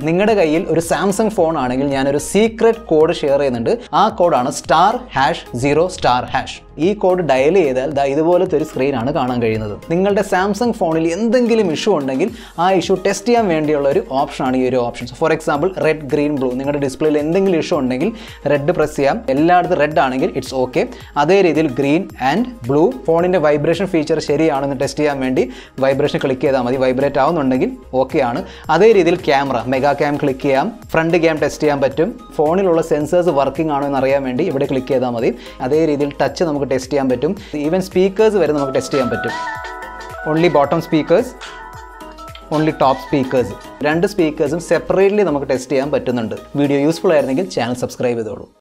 നിങ്ങളുടെ കയ്യിൽ ഒരു സാംസങ് ഫോൺ ആണെങ്കിൽ ഞാനൊരു സീക്രട്ട് കോഡ് ഷെയർ ചെയ്യുന്നുണ്ട് ആ കോഡാണ് star hash zero star hash ഈ കോഡ് ഡയൽ ചെയ്താൽ ദാ ഇതുപോലത്തെ ഒരു സ്ക്രീനാണ് കാണാൻ കഴിയുന്നത് നിങ്ങളുടെ സാംസങ് ഫോണിൽ എന്തെങ്കിലും ഇഷ്യൂ ഉണ്ടെങ്കിൽ ആ ഇഷ്യൂ ടെസ്റ്റ് ചെയ്യാൻ വേണ്ടിയുള്ള ഒരു ഓപ്ഷനാണ് ഈ ഒരു option for example red green blue നിങ്ങളുടെ ഡിസ്പ്ലേയിൽ എന്തെങ്കിലും ഇഷ്യൂ ഉണ്ടെങ്കിൽ റെഡ് പ്രസ് ചെയ്യാം എല്ലായിടത്തും റെഡ് ആണെങ്കിൽ ഇറ്റ്സ് ഓക്കെ അതേ രീതിയിൽ ഗ്രീൻ ആൻഡ് ബ്ലൂ ഫോണിൻ്റെ വൈബ്രേഷൻ ഫീച്ചർ ശരിയാണെന്ന് ടെസ്റ്റ് ചെയ്യാൻ വേണ്ടി വൈബ്രേഷൻ ക്ലിക്ക് ചെയ്താൽ മതി വൈബ്രേറ്റ് ആവുന്നുണ്ടെങ്കിൽ ഓക്കെ ആണ് അതേ രീതിയിൽ ക്യാമറ മെഗാ ക്യാം ക്ലിക്ക് ചെയ്യാം ഫ്രണ്ട് ക്യാം ടെസ്റ്റ് ചെയ്യാൻ പറ്റും ഫോണിലുള്ള സെൻസേഴ്സ് വർക്കിംഗ് ആണോ എന്ന് അറിയാൻ വേണ്ടി ഇവിടെ ക്ലിക്ക് ചെയ്താൽ മതി അതേ രീതിയിൽ ടച്ച് നമുക്ക് ടെസ്റ്റ് ചെയ്യാൻ പറ്റും ഈവൻ സ്പീക്കേഴ്സ് വരെ നമുക്ക് ടെസ്റ്റ് ചെയ്യാൻ പറ്റും only bottom speakers only top speakers രണ്ട് സ്പീക്കേഴ്സും സെപ്പറേറ്റ്ലി നമുക്ക് ടെസ്റ്റ് ചെയ്യാൻ പറ്റുന്നുണ്ട് വീഡിയോ യൂസ്ഫുൾ ആയിരുന്നെങ്കിൽ ചാനൽ സബ്സ്ക്രൈബ് ചെയ്തോളൂ